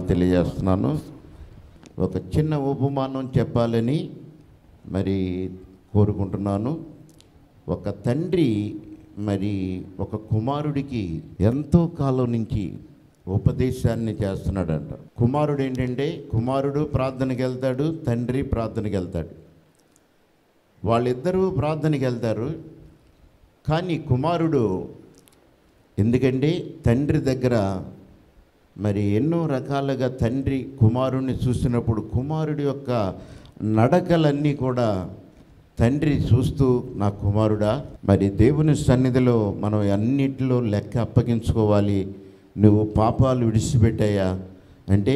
వందనాలు తెలియజేస్తున్నాను ఒక చిన్న ఉపమానం చెప్పాలని మరి కోరుకుంటున్నాను ఒక తండ్రి మరి ఒక కుమారుడికి ఎంతో కాలం నుంచి ఉపదేశాన్ని చేస్తున్నాడంట కుమారుడు ఏంటంటే కుమారుడు ప్రార్థనకి వెళ్తాడు తండ్రి ప్రార్థనకి వెళ్తాడు వాళ్ళిద్దరూ ప్రార్థనకి వెళ్తారు కానీ కుమారుడు ఎందుకంటే తండ్రి దగ్గర మరి ఎన్నో రకాలుగా తండ్రి కుమారుణ్ణి చూసినప్పుడు కుమారుడి యొక్క నడకలన్నీ కూడా తండ్రి చూస్తూ నా కుమారుడా మరి దేవుని సన్నిధిలో మనం అన్నిటిలో లెక్క అప్పగించుకోవాలి నువ్వు పాపాలు విడిచిపెట్టాయా అంటే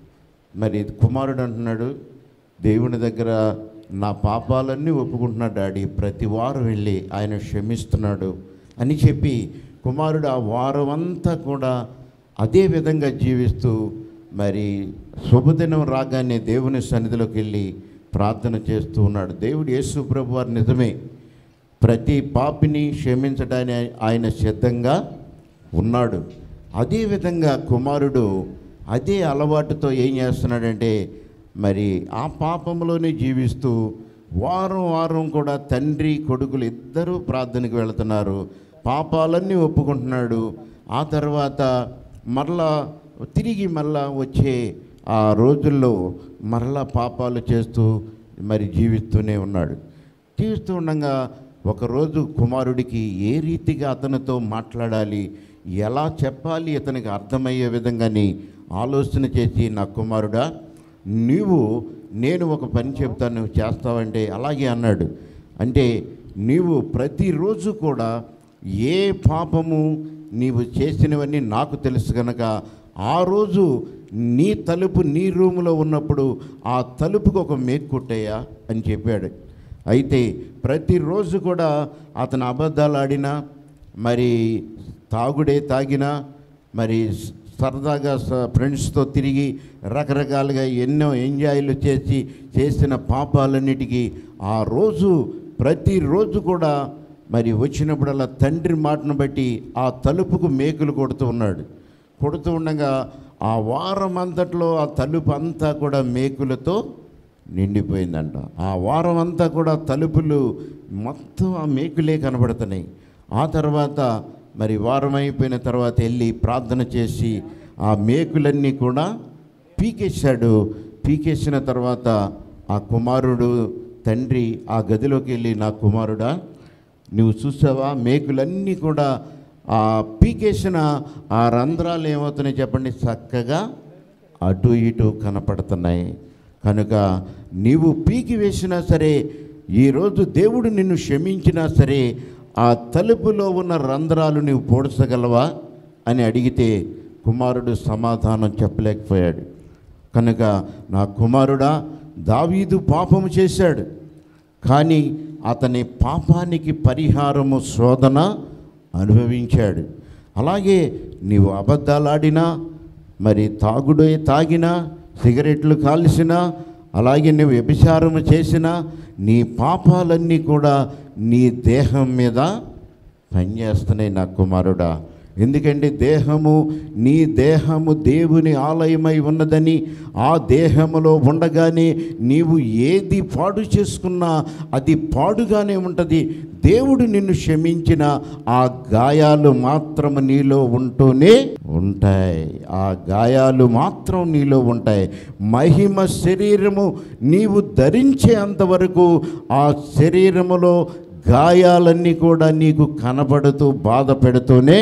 మరి కుమారుడు అంటున్నాడు దేవుని దగ్గర నా పాపాలన్నీ ఒప్పుకుంటున్నాడు డాడీ ప్రతి వారం వెళ్ళి ఆయన క్షమిస్తున్నాడు అని చెప్పి కుమారుడు ఆ వారం అంతా కూడా అదే విధంగా జీవిస్తూ మరి శుభదినం రాగానే దేవుని సన్నిధిలోకి వెళ్ళి ప్రార్థన చేస్తూ ఉన్నాడు దేవుడు యేసు ప్రభు వారు నిజమే ప్రతి పాపిని క్షమించడానికి ఆయన సిద్ధంగా ఉన్నాడు అదేవిధంగా కుమారుడు అదే అలవాటుతో ఏం చేస్తున్నాడంటే మరి ఆ పాపంలోనే జీవిస్తూ వారం వారం కూడా తండ్రి కొడుకులు ఇద్దరూ ప్రార్థనకు వెళుతున్నారు పాపాలన్నీ ఒప్పుకుంటున్నాడు ఆ తర్వాత మరలా తిరిగి మరలా వచ్చే ఆ రోజుల్లో మరలా పాపాలు చేస్తూ మరి జీవిస్తూనే ఉన్నాడు జీవిస్తూ ఉండగా ఒకరోజు కుమారుడికి ఏ రీతిగా అతనితో మాట్లాడాలి ఎలా చెప్పాలి అతనికి అర్థమయ్యే విధంగాని ఆలోచన చేసి నా కుమారుడా నీవు నేను ఒక పని చెప్తాను నువ్వు చేస్తావంటే అలాగే అన్నాడు అంటే నీవు ప్రతిరోజు కూడా ఏ పాపము నీవు చేసినవన్నీ నాకు తెలుసు కనుక ఆ రోజు నీ తలుపు నీ రూములో ఉన్నప్పుడు ఆ తలుపుకు ఒక మేకు కొట్టయ్యా అని చెప్పాడు అయితే ప్రతిరోజు కూడా అతను అబద్ధాలు ఆడినా మరి తాగుడే తాగినా మరి సరదాగా స- ఫ్రెండ్స్తో తిరిగి రకరకాలుగా ఎన్నో ఎంజాయ్లు చేసి చేసిన పాపాలన్నిటికీ ఆ రోజు ప్రతిరోజు కూడా మరి వచ్చినప్పుడల్లా తండ్రి మాటను బట్టి ఆ తలుపుకు మేకులు కొడుతూ ఉన్నాడు కొడుతూ ఉండగా ఆ వారం అంతట్లో ఆ తలుపు అంతా కూడా మేకులతో నిండిపోయిందంట ఆ వారం అంతా కూడా తలుపులు మొత్తం ఆ మేకులే కనబడుతున్నాయి ఆ తర్వాత మరి వారం అయిపోయిన తర్వాత వెళ్ళి ప్రార్థన చేసి ఆ మేకులన్నీ కూడా పీకేశాడు పీకేసిన తర్వాత ఆ కుమారుడు తండ్రి ఆ గదిలోకి వెళ్ళి నా కుమారుడా నువ్వు చూసావా మేకులన్నీ కూడా ఆ పీకేసిన ఆ రంధ్రాలు ఏమవుతున్నాయి చెప్పండి చక్కగా అటు ఇటు కనపడుతున్నాయి కనుక నీవు పీకి వేసినా సరే ఈరోజు దేవుడు నిన్ను క్షమించినా సరే ఆ తలుపులో ఉన్న రంధ్రాలు నీవు పోడ్చగలవా అని అడిగితే కుమారుడు సమాధానం చెప్పలేకపోయాడు కనుక నా కుమారుడా దావీదు పాపము చేశాడు కానీ అతని పాపానికి పరిహారము శోధన అనుభవించాడు అలాగే నీవు అబద్ధాలాడినా మరి తాగుడే తాగినా సిగరెట్లు కాల్చినా అలాగే నువ్వు వ్యభిచారము చేసినా నీ పాపాలన్నీ కూడా నీ దేహం మీద పనిచేస్తున్నాయి నా కుమారుడా ఎందుకంటే దేహము నీ దేహము దేవుని ఆలయమై ఉన్నదని ఆ దేహములో ఉండగానే నీవు ఏది పాడు చేసుకున్నా అది పాడుగానే ఉంటుంది దేవుడు నిన్ను క్షమించిన ఆ గాయాలు మాత్రం నీలో ఉంటూనే ఉంటాయి ఆ గాయాలు మాత్రం నీలో ఉంటాయి మహిమ శరీరము నీవు ధరించే అంతవరకు ఆ శరీరములో గాయాలన్నీ కూడా నీకు కనబడుతూ బాధ పెడుతూనే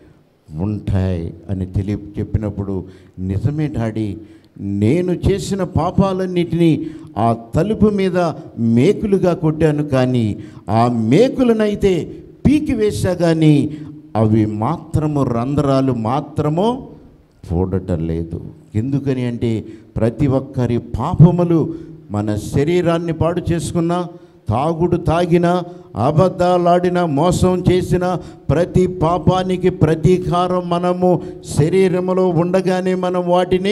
ఉంటాయి అని తెలియ చెప్పినప్పుడు నిజమే డాడీ నేను చేసిన పాపాలన్నిటినీ ఆ తలుపు మీద మేకులుగా కొట్టాను కానీ ఆ మేకులనైతే పీకి వేశా కానీ అవి మాత్రము రంధ్రాలు మాత్రము చూడటం లేదు ఎందుకని అంటే ప్రతి ఒక్కరి పాపములు మన శరీరాన్ని పాడు చేసుకున్నా తాగుడు తాగిన అబద్ధాలాడిన మోసం చేసిన ప్రతి పాపానికి ప్రతీకారం మనము శరీరములో ఉండగానే మనం వాటిని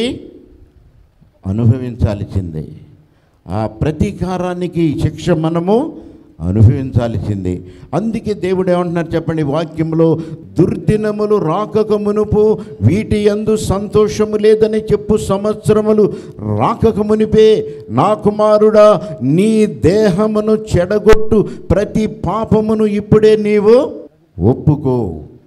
అనుభవించాల్సిందే ఆ ప్రతీకారానికి శిక్ష మనము అనుభవించాల్సిందే అందుకే దేవుడు ఏమంటున్నారు చెప్పండి వాక్యంలో దుర్దినములు రాకక మునుపు వీటి యందు సంతోషము లేదని చెప్పు సంవత్సరములు రాకక మునిపే నా కుమారుడా నీ దేహమును చెడగొట్టు ప్రతి పాపమును ఇప్పుడే నీవు ఒప్పుకో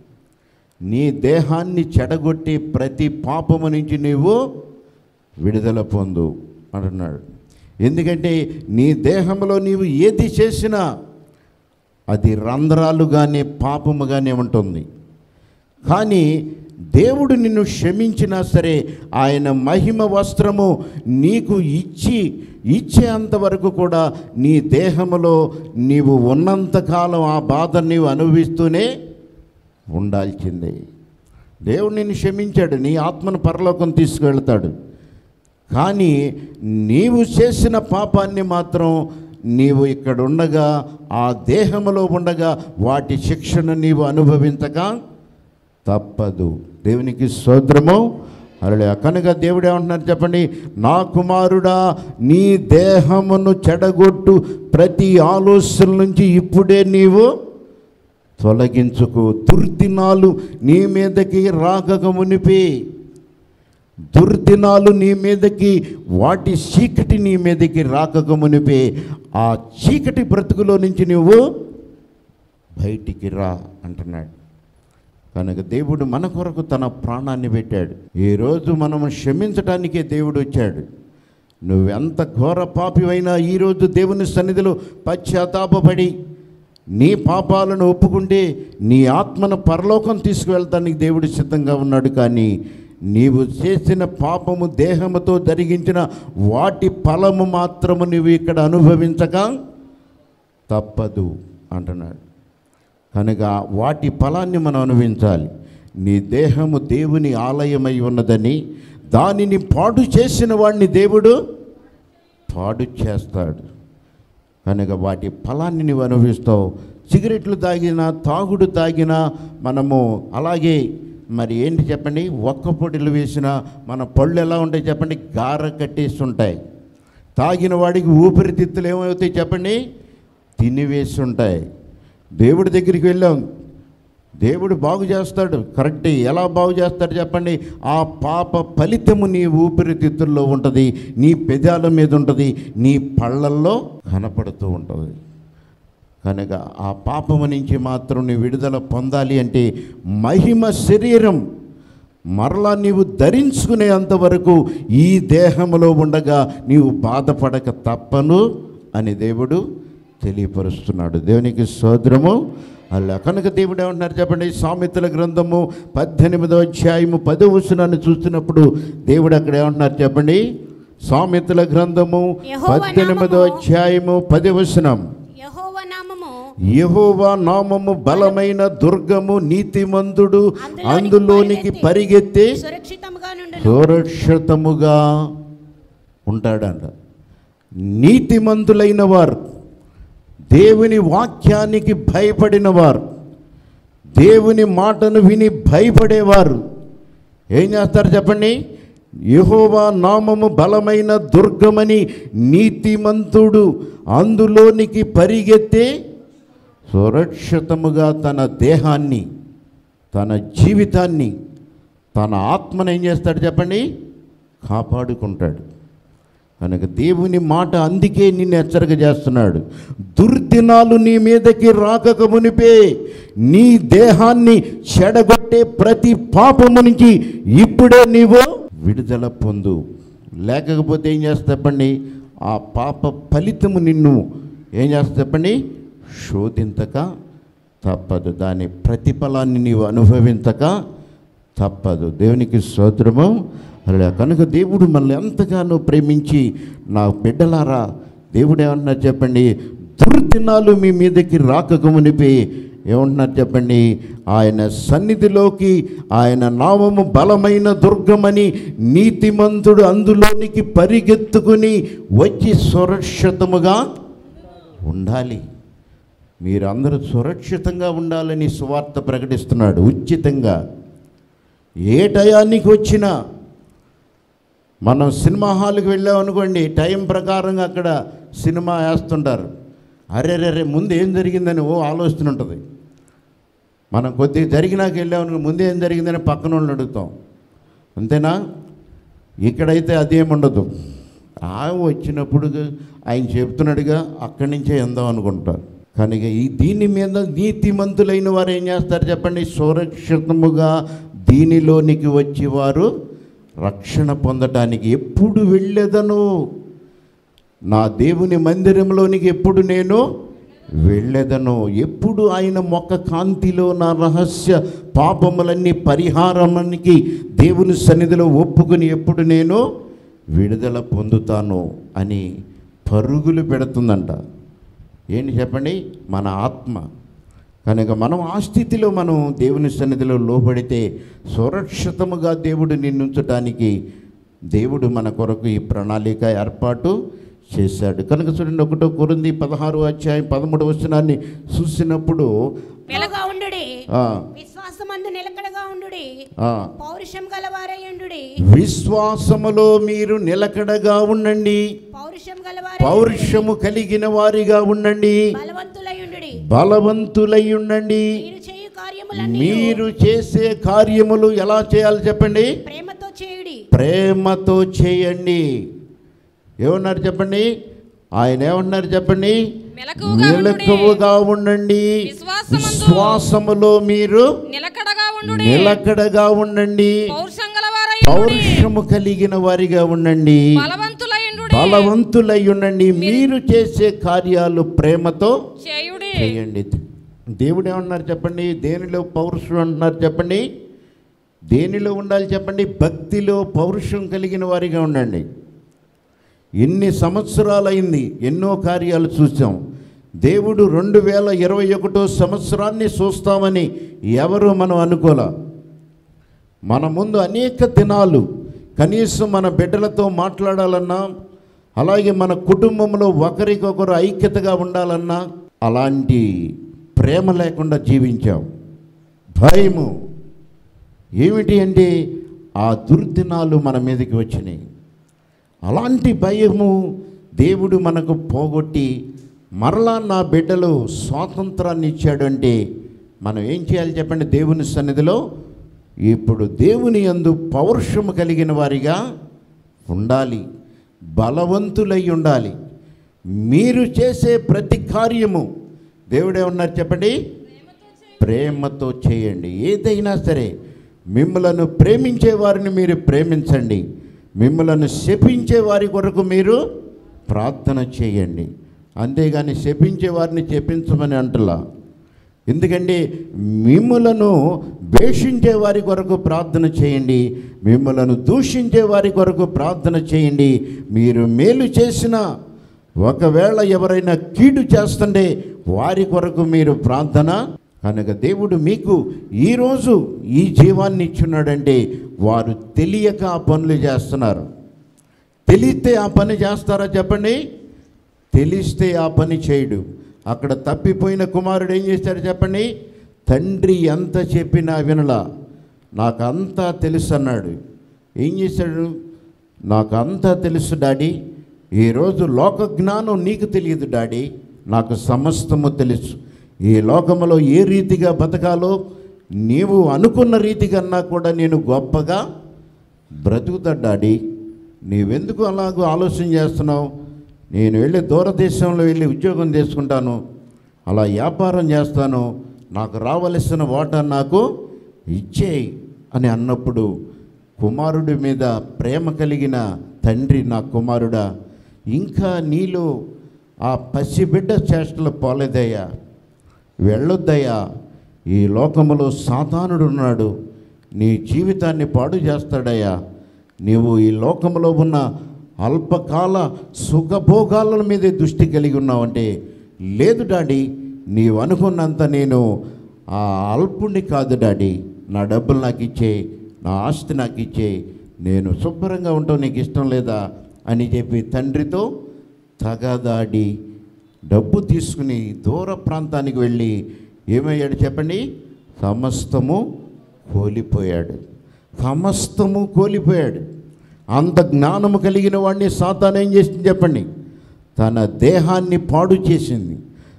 నీ దేహాన్ని చెడగొట్టి ప్రతి పాపము నుంచి నీవు విడుదల పొందు అంటున్నాడు ఎందుకంటే నీ దేహంలో నీవు ఏది చేసినా అది రంధ్రాలుగానే పాపముగానే ఉంటుంది కానీ దేవుడు నిన్ను క్షమించినా సరే ఆయన మహిమ వస్త్రము నీకు ఇచ్చి ఇచ్చేంత వరకు కూడా నీ దేహములో నీవు ఉన్నంతకాలం ఆ బాధ నీవు అనుభవిస్తూనే ఉండాల్సిందే దేవుడు నిన్ను క్షమించాడు నీ ఆత్మను పరలోకం తీసుకువెళ్తాడు కానీ నీవు చేసిన పాపాన్ని మాత్రం నీవు ఇక్కడ ఉండగా ఆ దేహములో ఉండగా వాటి శిక్షను నీవు అనుభవించక తప్పదు దేవునికి సోద్రము అలా కనుక దేవుడు ఏమంటున్నారు చెప్పండి నా కుమారుడా నీ దేహమును చెడగొట్టు ప్రతి ఆలోచన నుంచి ఇప్పుడే నీవు తొలగించుకు దుర్దినాలు నీ మీదకి రాకక మునిపి దుర్దినాలు నీ మీదకి వాటి చీకటి నీ మీదకి రాకక మునిపే ఆ చీకటి బ్రతుకులో నుంచి నువ్వు బయటికి రా అంటున్నాడు కనుక దేవుడు మన కొరకు తన ప్రాణాన్ని పెట్టాడు ఈరోజు మనం క్షమించటానికే దేవుడు వచ్చాడు నువ్వెంత ఘోర పాపివైనా ఈరోజు దేవుని సన్నిధిలో పశ్చాత్తాపడి నీ పాపాలను ఒప్పుకుంటే నీ ఆత్మను పరలోకం తీసుకువెళ్తానికి దేవుడు సిద్ధంగా ఉన్నాడు కానీ నీవు చేసిన పాపము దేహముతో జరిగించిన వాటి ఫలము మాత్రము నువ్వు ఇక్కడ అనుభవించక తప్పదు అంటున్నాడు కనుక వాటి ఫలాన్ని మనం అనుభవించాలి నీ దేహము దేవుని ఆలయమై ఉన్నదని దానిని పాడు చేసిన వాడిని దేవుడు పాడు చేస్తాడు కనుక వాటి ఫలాన్ని నువ్వు అనుభవిస్తావు సిగరెట్లు తాగినా తాగుడు తాగినా మనము అలాగే మరి ఏంటి చెప్పండి ఒక్క పొడిలు వేసిన మన పళ్ళు ఎలా ఉంటాయి చెప్పండి గార కట్టేసి ఉంటాయి తాగిన వాడికి ఊపిరితిత్తులు ఏమవుతాయి చెప్పండి తినివేసి ఉంటాయి దేవుడి దగ్గరికి వెళ్ళాం దేవుడు బాగు చేస్తాడు కరెక్ట్ ఎలా బాగు చేస్తాడు చెప్పండి ఆ పాప ఫలితము నీ ఊపిరితిత్తుల్లో ఉంటుంది నీ పెదాల మీద ఉంటుంది నీ పళ్ళల్లో కనపడుతూ ఉంటుంది కనుక ఆ పాపము నుంచి మాత్రం నీ విడుదల పొందాలి అంటే మహిమ శరీరం మరలా నీవు ధరించుకునేంత వరకు ఈ దేహములో ఉండగా నీవు బాధపడక తప్పను అని దేవుడు తెలియపరుస్తున్నాడు దేవునికి సోదరము అలా కనుక దేవుడు ఏమంటున్నారు చెప్పండి సామెతల గ్రంథము పద్దెనిమిదో అధ్యాయము పదో వచనాన్ని చూస్తున్నప్పుడు దేవుడు అక్కడ ఏమంటున్నారు చెప్పండి సామెతల గ్రంథము యెహోవా పద్దెనిమిదో నామము అధ్యాయము పది వచనం యహోవ నామము యెహోవా నామము బలమైన దుర్గము నీతిమంతుడు అందులోనికి అందులోనికి పరిగెత్తి సురక్షితముగా నుండును సురక్షితముగా ఉంటాడంట నీతిమంతులైన వారు దేవుని వాక్యానికి భయపడిన వారు దేవుని మాటను విని భయపడేవారు ఏం చేస్తారు చెప్పండి యెహోవా నామము బలమైన దుర్గమని నీతిమంతుడు అందులోనికి పరిగెత్తి సురక్షితముగా తన దేహాన్ని తన జీవితాన్ని తన ఆత్మను ఏం చేస్తాడు చెప్పండి కాపాడుకుంటాడు కనుక దేవుని మాట అందుకే నిన్ను హెచ్చరిక చేస్తున్నాడు దుర్దినాలు నీ మీదకి రాకక మునిపే నీ దేహాన్ని చెడగొట్టే ప్రతి పాపము నుంచి ఇప్పుడే నీవు విడుదల పొందు లేకపోతే ఏం చేస్తా చెప్పండి ఆ పాప ఫలితము నిన్ను ఏం చేస్తా చెప్పండి శోధించక తప్పదు దాని ప్రతిఫలాన్ని నీవు అనుభవించక తప్పదు దేవునికి స్తోత్రము అలా కనుక దేవుడు మనల్ని ఎంతగానో ప్రేమించి నా బిడ్డలారా దేవుడు ఏమన్నా చెప్పండి దుర్దినాలు మీ మీదకి రాకమునిపి ఏమంటున్నారు చెప్పండి ఆయన సన్నిధిలోకి ఆయన నామము బలమైన దుర్గమని నీతిమంతుడు అందులోనికి పరిగెత్తుకుని వచ్చి సురక్షితముగా ఉండాలి మీరందరూ సురక్షితంగా ఉండాలని సువార్త ప్రకటిస్తున్నాడు ఉచితంగా ఏ టయానికి వచ్చినా మనం సినిమా హాల్కి వెళ్ళామనుకోండి టైం ప్రకారంగా అక్కడ సినిమా వేస్తుంటారు అరే రే ముందు ఏం జరిగిందని ఓ ఆలోచన ఉంటుంది మనం కొద్దిగా జరిగినాక వెళ్ళామని ముందు ఏం జరిగిందని పక్కన వాళ్ళని అడుగుతాం అంతేనా ఇక్కడైతే అదేముండదు ఆ వచ్చినప్పుడు ఆయన చెప్తున్నాడుగా అక్కడి నుంచే ఎందాం అనుకుంటారు కనుక ఈ దీని మీద నీతిమంతులైన వారు ఏం చేస్తారు చెప్పండి సురక్షితముగా దీనిలోనికి వచ్చి వారు రక్షణ పొందటానికి ఎప్పుడు వెళ్ళేదను నా దేవుని మందిరంలోనికి ఎప్పుడు నేను వెళ్ళేదను ఎప్పుడు ఆయన మొక్క కాంతిలో నా రహస్య పాపములన్నీ పరిహారానికి దేవుని సన్నిధిలో ఒప్పుకుని ఎప్పుడు నేను విడుదల పొందుతాను అని పరుగులు పెడుతుందంట ఏంటి చెప్పండి మన ఆత్మ కనుక మనం ఆ స్థితిలో మనం దేవుని సన్నిధిలో లోబడితే సురక్షితముగా దేవుడు నిన్నుంచటానికి దేవుడు మన కొరకు ఈ ప్రణాళిక ఏర్పాటు చేశాడు కనుక చూడండి ఒకటో కొరింది పదహారు అధ్యాయం పదమూడు వచనాన్ని చూసినప్పుడు వెలగా ఉండుడి ఆ, విశ్వాసమందు నిలకడగా ఉండుడి ఆ, పౌరుషం గలవారై ఉండుడి విశ్వాసములో మీరు నిలకడగా ఉండండి పౌరుషం గలవారై పౌరుషము కలిగిన వారిగా ఉండండి బలవంతులై ఉండుడి బలవంతులై ఉండండి మీరు చేయు కార్యములన్నీ మీరు చేసే కార్యములు ఎలా చేయాలి చెప్పండి ప్రేమతో చేయుడి ప్రేమతో చేయండి ఏమన్నారు చెప్పండి ఆయన ఏమన్నారు చెప్పండి మెలకువగా ఉండుడి. మెలకువగా ఉండండి విశ్వాసమందు విశ్వాసములో మీరు నిలకడగా ఉండుడి నిలకడగా ఉండండి పౌరుషం గలవారై పౌరుషము కలిగిన వారిగా ఉండండి బలవంతులైండుడి బలవంతులై ఉండండి మీరు చేసే కార్యాలు ప్రేమతో చేయుడి చేయండి దేవుడు ఏమన్నారు చెప్పండి దేనిలో పౌరుషం అంటున్నారు చెప్పండి దేనిలో ఉండాలి చెప్పండి భక్తిలో పౌరుషం కలిగిన వారిగా ఉండండి ఎన్ని సంవత్సరాలైంది ఎన్నో కార్యాలు చూసాం దేవుడు రెండు వేల ఇరవై ఒకటో సంవత్సరాన్ని చూస్తామని ఎవరు మనం అనుకోలే మన ముందు అనేక దినాలు కనీసం మన బిడ్డలతో మాట్లాడాలన్నా అలాగే మన కుటుంబంలో ఒకరికొకరు ఐక్యతగా ఉండాలన్నా అలాంటి ప్రేమ లేకుండా జీవించాం భయము ఏమిటి అంటే ఆ దుర్దినాలు మన మీదకి వచ్చినాయి అలాంటి భయము దేవుడు మనకు పోగొట్టి మరలా నా బిడ్డలు స్వాతంత్రాన్ని ఇచ్చాడు అంటే మనం ఏం చేయాలి చెప్పండి దేవుని సన్నిధిలో ఇప్పుడు దేవుని యందు పౌరుషము కలిగిన వారిగా ఉండాలి బలవంతులై ఉండాలి మీరు చేసే ప్రతి కార్యము దేవుడేమన్నారు చెప్పండి ప్రేమతో చేయండి ఏదైనా సరే మిమ్మలను ప్రేమించే వారిని మీరు ప్రేమించండి మిమ్మలను శపించే వారి కొరకు మీరు ప్రార్థన చేయండి అంతేగాని శపించే వారిని చెప్పించమని అంటలా ఎందుకంటే మిమ్మలను ద్వేషించే వారి కొరకు ప్రార్థన చేయండి మిమ్మలను దూషించే వారి కొరకు ప్రార్థన చేయండి మీరు మేలు చేసిన ఒకవేళ ఎవరైనా కీడు చేస్తుంటే వారి కొరకు మీరు ప్రార్థన కనుక దేవుడు మీకు ఈరోజు ఈ జీవాన్ని ఇచ్చున్నాడంటే వారు తెలియక ఆ పనులు చేస్తున్నారు తెలిస్తే ఆ పని చేస్తారా చెప్పండి తెలిస్తే ఆ పని చేయడు అక్కడ తప్పిపోయిన కుమారుడు ఏం చేశాడు చెప్పండి తండ్రి ఎంత చెప్పినా వినలా నాకు అంతా తెలుసు అన్నాడు ఏం చేశాడు నాకు అంతా తెలుసు డాడీ ఈరోజు లోక జ్ఞానం నీకు తెలియదు డాడీ నాకు సమస్తము తెలుసు ఈ లోకములో ఏ రీతిగా బతకాలో నీవు అనుకున్న రీతి కన్నా కూడా నేను గొప్పగా బ్రతుకుతా డాడీ నీవెందుకు అలాగూ ఆలోచన చేస్తున్నావు నేను వెళ్ళి దూరదేశంలో వెళ్ళి ఉద్యోగం చేసుకుంటాను అలా వ్యాపారం చేస్తాను నాకు రావలసిన వాటా నాకు ఇచ్చేయి అని అన్నప్పుడు కుమారుడి మీద ప్రేమ కలిగిన తండ్రి నా కుమారుడా ఇంకా నీలో ఆ పసిబిడ్డ చేష్టలు పోలేదయ్యా వెళ్ళొద్దయ్యా ఈ లోకములో సాతానుడు ఉన్నాడు నీ జీవితాన్ని పాడు చేస్తాడయ్యా నీవు ఈ లోకంలో ఉన్న అల్పకాల సుఖభోగాల మీదే దృష్టి కలిగి ఉన్నావంటే లేదు డాడీ నీవు అనుకున్నంత నేను ఆ అల్పుణ్ణి కాదు డాడీ నా డబ్బులు నాకు ఇచ్చే నా ఆస్తి నాకు ఇచ్చే నేను శుభ్రంగా ఉంటావు నీకు ఇష్టం లేదా అని చెప్పి తండ్రితో తగదాడి డబ్బు తీసుకుని దూర ప్రాంతానికి వెళ్ళి ఏమయ్యాడు చెప్పండి సమస్తము కోల్పోయాడు సమస్తము కోల్పోయాడు అంత జ్ఞానము కలిగిన వాడిని సాతాను ఏం చేసింది చెప్పండి తన దేహాన్ని పాడు చేసింది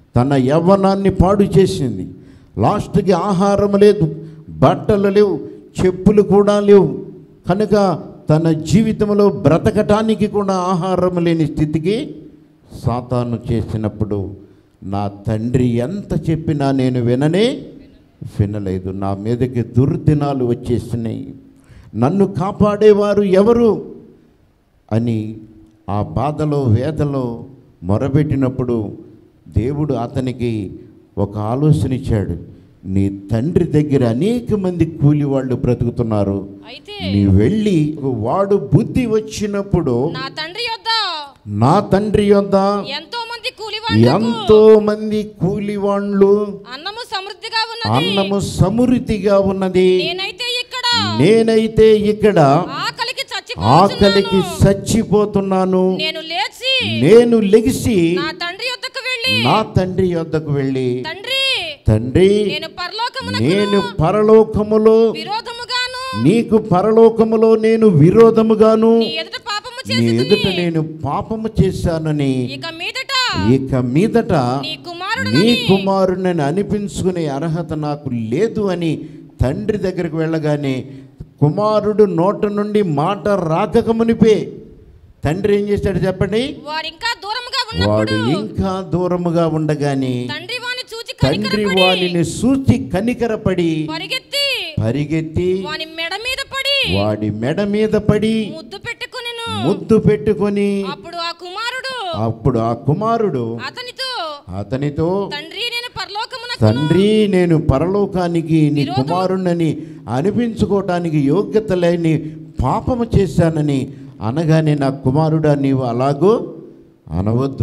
తన యవ్వనాన్ని పాడు చేసింది లాస్ట్కి ఆహారం లేదు బట్టలు లేవు చెప్పులు కూడా లేవు కనుక తన జీవితంలో బ్రతకటానికి కూడా ఆహారం లేని స్థితికి సాతాను చేసినప్పుడు నా తండ్రి ఎంత చెప్పినా నేను విననే వినలేదు నా మీదకి దుర్దినాలు వచ్చేసినాయి నన్ను కాపాడేవారు ఎవరు అని ఆ బాధలో వేదలో మొరబెట్టినప్పుడు దేవుడు అతనికి ఒక ఆలోచన ఇచ్చాడు నీ తండ్రి దగ్గర అనేక మంది కూలి వాళ్ళు బ్రతుకుతున్నారు అయితే నీ వెళ్ళి వాడు బుద్ధి వచ్చినప్పుడు నా తండ్రి యొద్ద నా తండ్రి యొద్ద ఎంతో మంది కూలివాళ్లకు ఎంతో మంది కూలివాళ్ళు అన్నము సమృద్ధిగా ఉన్నది అన్నము సమృద్ధిగా ఉన్నది నేనైతే ఇక్కడ నేనైతే ఇక్కడ ఆకలికి ఆకలికి చచ్చిపోతున్నాను చచ్చిపోతున్నాను నేను లేచి నేను లెగిసి నా తండ్రి యొద్దకు వెళ్ళి నా తండ్రి యొద్దకు వెళ్ళి తండ్రి తండ్రి నేను పరలోకమున నేను పరలోకములో విరోధముగాను నీకు పరలోకములో నేను విరోధముగాను నీ ఎదుట పాపము నీ చేసి ఎదుట నేను పాపము చేశానని ఇక మీదట ఇక మీదట నీ కుమారుడు నీ కుమారుని అనిపించుకునే అర్హత నాకు లేదు అని తండ్రి దగ్గరికి వెళ్ళగానే కుమారుడు నోట నుండి మాట రాకక మునిపే తండ్రి ఏం చేశాడు చెప్పండి వారు ఇంకా దూరముగా వాడు ఉన్నప్పుడు ఇంకా దూరముగా ఉండగానే తండ్రి వాని చూచి తండ్రి కనికరపడి వాడిని సూచి కనికరపడి పరిగెత్తి పరిగెత్తి వాని మెడ మీద పడి వాడి మెడ మీద పడి ముద్దు పెట్టుకునిను ముద్దు పెట్టుకొని అప్పుడు ఆ కుమారుడు అప్పుడు ఆ కుమారుడు అతనితో అతనితో తండ్రి నేను పరలోకమున తండ్రి నేను పరలోకానికి నీ కుమారుణ్ణని అనిపించుకోవటానికి యోగ్యత లేని పాపము చేశానని అనగానే నా కుమారుడా నీవు అలాగూ అనవద్దు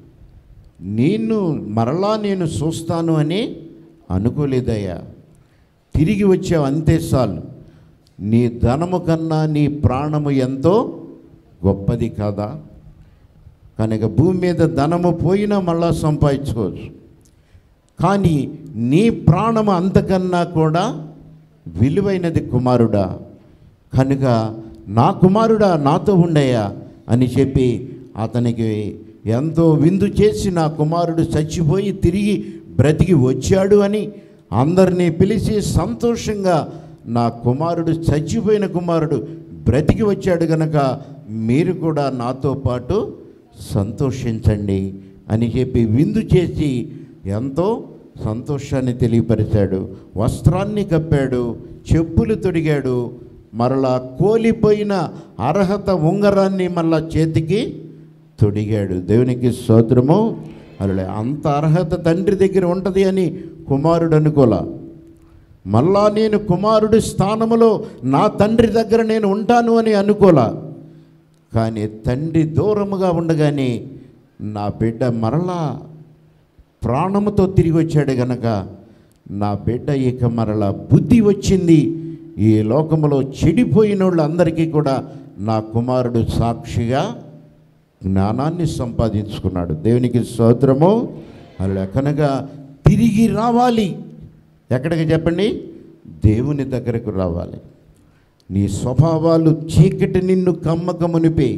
నిన్ను మరలా నేను చూస్తాను అని అనుకోలేదయ్యా తిరిగి వచ్చావు అంతే చాలు నీ ధనము కన్నా నీ ప్రాణము ఎంతో గొప్పది కాదా కనుక భూమి మీద ధనము పోయినా మళ్ళా సంపాదించుకోవచ్చు కానీ నీ ప్రాణము అంతకన్నా కూడా విలువైనది కుమారుడా కనుక నా కుమారుడా నాతో ఉండయా అని చెప్పి అతనికి ఎంతో విందు చేసి నా కుమారుడు చచ్చిపోయి తిరిగి బ్రతికి వచ్చాడు అని అందరినీ పిలిచి సంతోషంగా నా కుమారుడు చచ్చిపోయిన కుమారుడు బ్రతికి వచ్చాడు గనక మీరు కూడా నాతో పాటు సంతోషించండి అని చెప్పి విందు చేసి ఎంతో సంతోషాన్ని తెలియపరిచాడు వస్త్రాన్ని కప్పాడు చెప్పులు తొడిగాడు మరలా కోలిపోయిన అర్హత ఉంగరాన్ని మళ్ళా చేతికి తొడిగాడు దేవునికి స్తోత్రము అలా అంత అర్హత తండ్రి దగ్గర ఉంటుంది అని కుమారుడు అనుకోలా మళ్ళా నేను కుమారుడి స్థానములో నా తండ్రి దగ్గర నేను ఉంటాను అని అనుకోలా కానీ తండ్రి దూరముగా ఉండగానే నా బిడ్డ మరలా ప్రాణముతో తిరిగి వచ్చాడు గనక నా బిడ్డ ఇక మరలా బుద్ధి వచ్చింది ఈ లోకములో చెడిపోయిన వాళ్ళందరికీ కూడా నా కుమారుడు సాక్షిగా జ్ఞానాన్ని సంపాదించుకున్నాడు దేవునికి స్తోత్రము అలా కనుక తిరిగి రావాలి ఎక్కడికి చెప్పండి దేవుని దగ్గరకు రావాలి నీ స్వభావాలు చీకటి నిన్ను కమ్మకమునిపే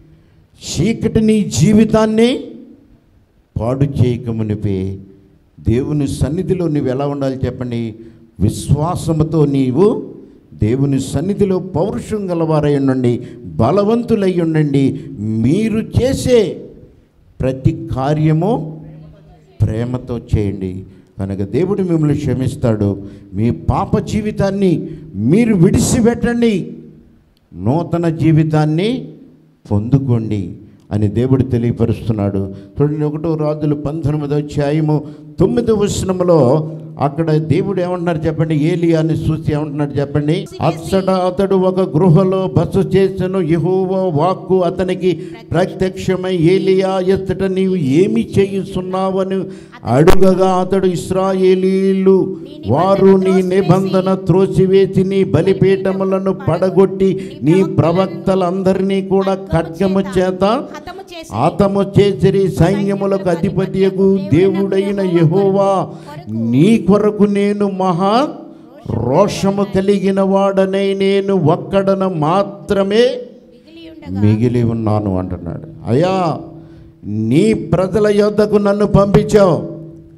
చీకటి నీ జీవితాన్ని పాడు చేయకమునిపే దేవుని సన్నిధిలో నువ్వు ఎలా ఉండాలి చెప్పండి విశ్వాసముతో నీవు దేవుని సన్నిధిలో పౌరుషం గలవారై ఉండండి బలవంతులై ఉండండి మీరు చేసే ప్రతి కార్యము ప్రేమతో చేయండి కనుక దేవుడు మిమ్మల్ని క్షమిస్తాడు మీ పాప జీవితాన్ని మీరు విడిచిపెట్టండి నూతన జీవితాన్ని పొందుకోండి అని దేవుడు తెలియపరుస్తున్నాడు చూడండి ఒకటో రాజులు పంతొమ్మిదో అధ్యాయము తొమ్మిదో వచనములో అక్కడ దేవుడు ఏమంటున్నారు చెప్పండి ఏలియాని చూసి ఏమంటున్నాడు చెప్పండి అచ్చట అతడు ఒక గృహలో బస చేసను యెహోవా వాక్కు అతనికి ప్రత్యక్షమై ఏలియా ఎత్తట నీవు ఏమి చేయుచున్నావని అడుగగా అతడు ఇస్రాయేలీలు వారు నీ నిబంధన త్రోసివేసి నీ బలిపీఠములను పడగొట్టి నీ ప్రవక్తలందరినీ కూడా ఖడ్గము చేత హతము చేసి ఆతము చేసిరి సైన్యములకు అధిపతియగు దేవుడైన యెహోవా నీ కొరకు నేను మహా రోషము కలిగిన వాడనై నేను ఒక్కడన మాత్రమే మిగిలి ఉండగా మిగిలి ఉన్నాను అంటున్నాడు అయ్యా నీ ప్రజల యొద్దకు నన్ను పంపించావు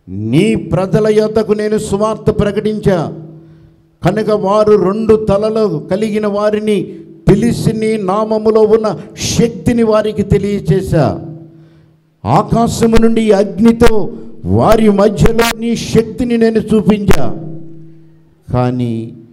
నీ ప్రజల యొద్దకు నేను సువార్త ప్రకటించా కనుక వారు రెండు తలలు కలిగిన వారిని పిలిచి నీ నామములో ఉన్న శక్తిని వారికి తెలియచేశా ఆకాశము నుండి అగ్నితో వారి మధ్యలో నీ శక్తిని నేను చూపించా కానీ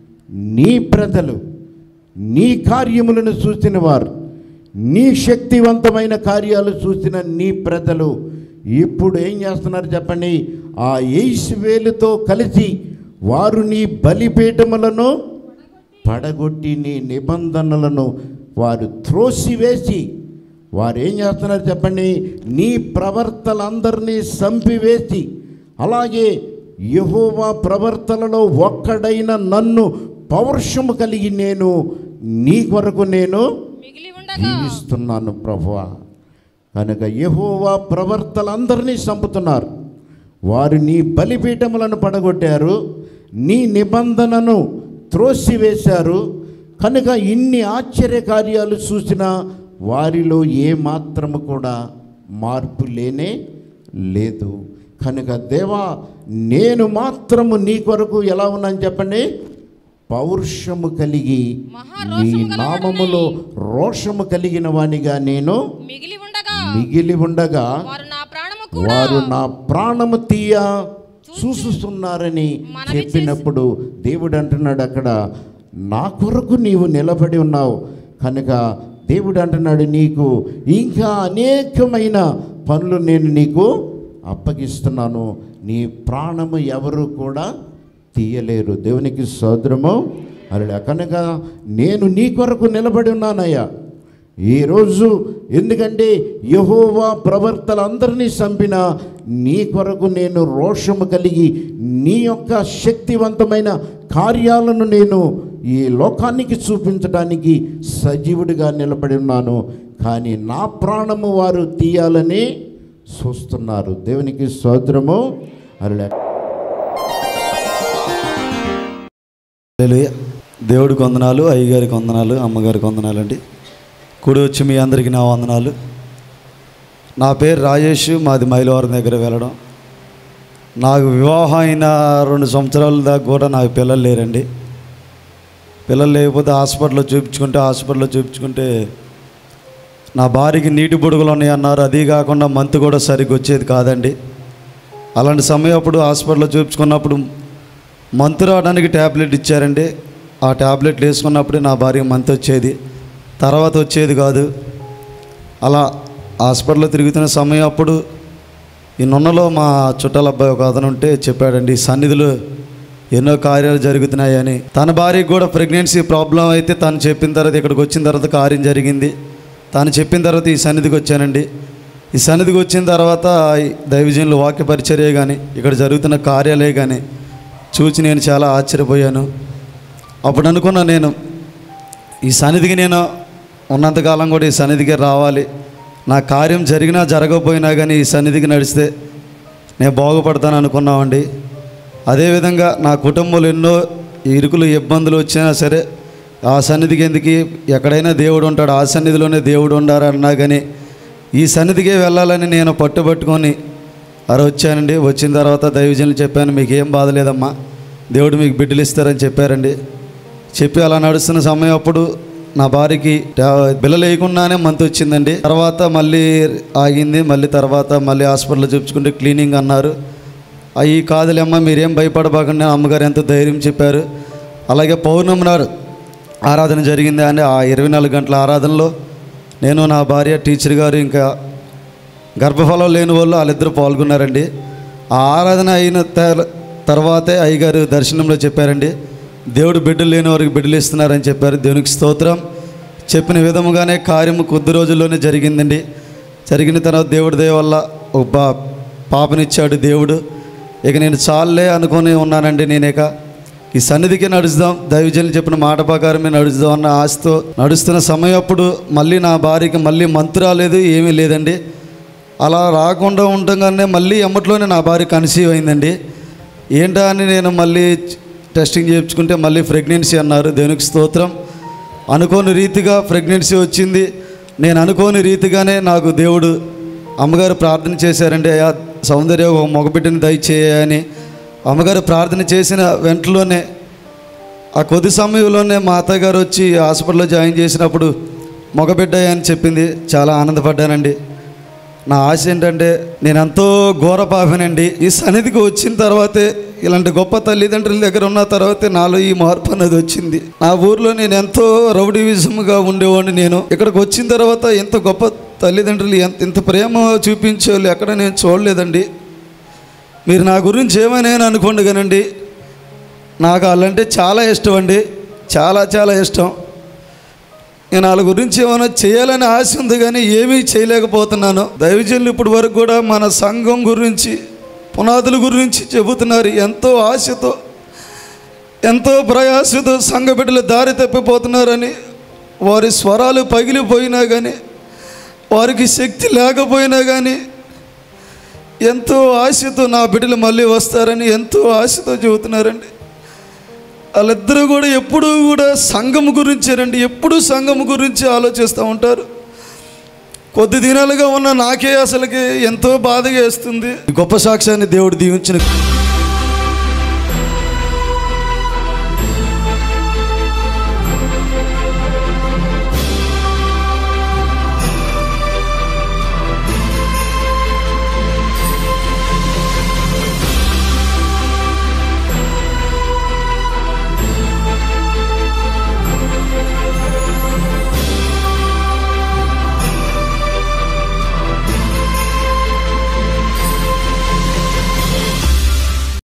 నీ ప్రజలు నీ కార్యములను చూసిన వారు నీ శక్తివంతమైన కార్యాలు చూసిన నీ ప్రజలు ఇప్పుడు ఏం చేస్తున్నారు చెప్పండి ఆ వేలుతో కలిసి వారు నీ బలిపీఠములను పడగొట్టి నీ నిబంధనలను వారు త్రోసివేసి వారు ఏం చేస్తున్నారు చెప్పండి నీ ప్రవర్తలందరినీ సంపివేసి అలాగే యహోవా ప్రవర్తనలో ఒక్కడైన నన్ను పౌరుషము కలిగి నేను నీ కొరకు నేను మిగిలి ఉండగా జీవిస్తున్నాను ప్రభువా కనుక యహోవా ప్రవర్తలందరినీ చంపుతున్నారు వారు నీ బలిపీఠములను పడగొట్టారు నీ నిబంధనను త్రోసివేశారు కనుక ఇన్ని ఆశ్చర్య కార్యాలు చూసిన వారిలో ఏ మాత్రము కూడా మార్పు లేనే లేదు కనుక దేవా నేను మాత్రము నీ కొరకు ఎలా ఉన్నాను చెప్పండి పౌరుషము కలిగి నీ మహారోషము గలవాడనై నామములో రోషము కలిగిన వానిగా నేను మిగిలి ఉండగా మిగిలి ఉండగా వారు నా ప్రాణము కూడా వారు నా ప్రాణము తీయ చూస్తున్నారని మనవి చెప్పినప్పుడు దేవుడు అంటున్నాడు అక్కడ నా కొరకు నీవు నిలబడి ఉన్నావు కనుక దేవుడు అంటున్నాడు నీకు ఇంకా అనేకమైన పనులు నేను నీకు అప్పగిస్తున్నాను నీ ప్రాణము ఎవరు కూడా తీయలేరు దేవునికి సోదరము అలా కనుక నేను నీ కొరకు నిలబడి ఉన్నానయ్యా ఈరోజు ఎందుకంటే యహోవా ప్రవర్తలందరినీ చంపిన నీ కొరకు నేను రోషము కలిగి నీ యొక్క శక్తివంతమైన కార్యాలను నేను ఈ లోకానికి చూపించడానికి సజీవుడిగా నిలబడి ఉన్నాను కానీ నా ప్రాణము వారు తీయాలని చూస్తున్నారు దేవునికి సోదరము అలా హల్లెలూయా. దేవుడికి వందనాలు అయ్యగారికి వందనాలు అమ్మగారికి వందనాలు అండి కుడి వచ్చి మీ అందరికీ నా వందనాలు నా పేరు రాజేష్ మాది మైలవరం దగ్గర వెళ్ళడం నాకు వివాహం అయిన రెండు సంవత్సరాల దాకా కూడా నాకు పిల్లలు లేరండి పిల్లలు లేకపోతే హాస్పిటల్లో చూపించుకుంటే హాస్పిటల్లో చూపించుకుంటే నా భార్యకి నీటి బుడుగులు ఉన్నాయి అన్నారు అది కాకుండా మంత్ కూడా సరిగ్గా వచ్చేది కాదండి అలాంటి సమయం అప్పుడు హాస్పిటల్లో చూపించుకున్నప్పుడు మంతు రావడానికి ట్యాబ్లెట్ ఇచ్చారండి ఆ ట్యాబ్లెట్లు వేసుకున్నప్పుడే నా భార్య మంత్ వచ్చేది తర్వాత వచ్చేది కాదు అలా హాస్పిటల్లో తిరుగుతున్న సమయం అప్పుడు ఈ నున్నలో మా చుట్టాల అబ్బాయి ఒక అతను ఉంటే చెప్పాడండి ఈ సన్నిధిలో ఎన్నో కార్యాలు జరుగుతున్నాయని తన భార్యకి కూడా ప్రెగ్నెన్సీ ప్రాబ్లం అయితే తను చెప్పిన తర్వాత ఇక్కడికి వచ్చిన తర్వాత కార్యం జరిగింది తను చెప్పిన తర్వాత ఈ సన్నిధికి వచ్చానండి ఈ సన్నిధికి వచ్చిన తర్వాత ఈ దైవజనులు వాక్య పరిచర్య కానీ ఇక్కడ జరుగుతున్న కార్యాలే కానీ చూసి నేను చాలా ఆశ్చర్యపోయాను అప్పుడు అనుకున్నా నేను ఈ సన్నిధికి నేను ఉన్నంతకాలం కూడా ఈ సన్నిధికి రావాలి నా కార్యం జరిగినా జరగకపోయినా కానీ ఈ సన్నిధికి నడిస్తే నేను బాగుపడతాను అనుకున్నామండి అదేవిధంగా నా కుటుంబంలో ఎన్నో ఇరుకులు ఇబ్బందులు వచ్చినా సరే ఆ సన్నిధికి ఎందుకు ఎక్కడైనా దేవుడు ఉంటాడు ఆ సన్నిధిలోనే దేవుడు ఉండారన్నా కానీ ఈ సన్నిధికే వెళ్ళాలని నేను పట్టుబట్టుకొని అరే వచ్చానండి వచ్చిన తర్వాత దైవజనులు చెప్పాను మీకు ఏం బాధ లేదమ్మా దేవుడు మీకు బిడ్డలు ఇస్తారని చెప్పారండి చెప్పి అలా నడుస్తున్న సమయం అప్పుడు నా భార్యకి టా- బిల్లలు వేయకుండానే మంత్ వచ్చిందండి తర్వాత మళ్ళీ ఆగింది మళ్ళీ తర్వాత మళ్ళీ హాస్పిటల్లో చూపించుకుంటే క్లీనింగ్ అన్నారు అవి కాదులేమ్మా మీరేం భయపడబాకండి అమ్మగారు ఎంతో ధైర్యం చెప్పారు అలాగే పౌర్ణమి నాడు ఆరాధన జరిగింది అని ఆ ఇరవై నాలుగు గంటల ఆరాధనలో నేను నా భార్య టీచర్ గారు ఇంకా గర్భఫలం లేని వాళ్ళు వాళ్ళిద్దరూ పాల్గొన్నారండి ఆ ఆరాధన అయిన తర్- తర్వాతే అయ్యగారు దర్శనంలో చెప్పారండి దేవుడు బిడ్డలు లేని వారికి బిడ్డలు ఇస్తున్నారని చెప్పారు దేవునికి స్తోత్రం చెప్పిన విధముగానే కార్యము కొద్ది రోజుల్లోనే జరిగిందండి జరిగిన తర్వాత దేవుడి దయ వల్ల ఒక పా పాపనిచ్చాడు దేవుడు ఇక నేను చాలే అనుకొని ఉన్నానండి నేను ఇక ఈ సన్నిధికి నడుస్తాం దైవజనులు చెప్పిన మాట ప్రకారమే నడుస్తాం అన్న ఆశతో నడుస్తున్న సమయం అప్పుడు మళ్ళీ నా భార్యకి మళ్ళీ మంతు రాలేదు ఏమీ లేదండి అలా రాకుండా ఉండగానే మళ్ళీ ఎమ్మట్లోనే నా భార్య కన్సీవ్ అయిందండి ఏంటా అని నేను మళ్ళీ టెస్టింగ్ చేయించుకుంటే మళ్ళీ ప్రెగ్నెన్సీ అన్నారు దేవునికి స్తోత్రం అనుకోని రీతిగా ప్రెగ్నెన్సీ వచ్చింది నేను అనుకోని రీతిగానే నాకు దేవుడు అమ్మగారు ప్రార్థన చేశారండి అయ్యా సౌందర్య ఒక మగబిడ్డని దయచేయని అమ్మగారు ప్రార్థన చేసిన వెంటలోనే ఆ కొద్ది సమయంలోనే మా అత్తయ్య గారు వచ్చి హాస్పిటల్లో జాయిన్ చేసినప్పుడు మగబిడ్డ అని చెప్పింది చాలా ఆనందపడ్డానండి నా ఆశ ఏంటంటే నేను ఎంతో ఘోర పాపనండి ఈ సన్నిధికి వచ్చిన తర్వాతే ఇలాంటి గొప్ప తల్లిదండ్రుల దగ్గర ఉన్న తర్వాతే నాలో ఈ మార్పు అనేది వచ్చింది నా ఊర్లో నేను ఎంతో రౌడీవిజంగా ఉండేవాడిని నేను ఇక్కడికి వచ్చిన తర్వాత ఎంత గొప్ప తల్లిదండ్రులు ఎంత ఇంత ప్రేమ చూపించేవాళ్ళు ఎక్కడ నేను చూడలేదండి మీరు నా గురించి ఏమైనా అనుకోండి కానండి నాకు వాళ్ళంటే చాలా ఇష్టం అండి చాలా చాలా ఇష్టం నేను వాళ్ళ గురించి ఏమైనా చేయాలని ఆశ ఉంది కానీ ఏమీ చేయలేకపోతున్నాను దైవజనులు ఇప్పటి వరకు కూడా మన సంఘం గురించి పునాదుల గురించి చెబుతున్నారు ఎంతో ఆశతో ఎంతో ప్రయాసతో సంఘ బిడ్డలు దారి తప్పిపోతున్నారని వారి స్వరాలు పగిలిపోయినా కానీ వారికి శక్తి లేకపోయినా కానీ ఎంతో ఆశతో నా బిడ్డలు మళ్ళీ వస్తారని ఎంతో ఆశతో చెబుతున్నారండి వాళ్ళిద్దరూ కూడా ఎప్పుడూ కూడా సంఘం గురించేనండి ఎప్పుడూ సంఘం గురించి ఆలోచిస్తూ ఉంటారు కొద్ది దినాలుగా ఉన్న నాకే అసలుకి ఎంతో బాధగా వేస్తుంది గొప్ప సాక్ష్యాన్ని దేవుడు దీవించిన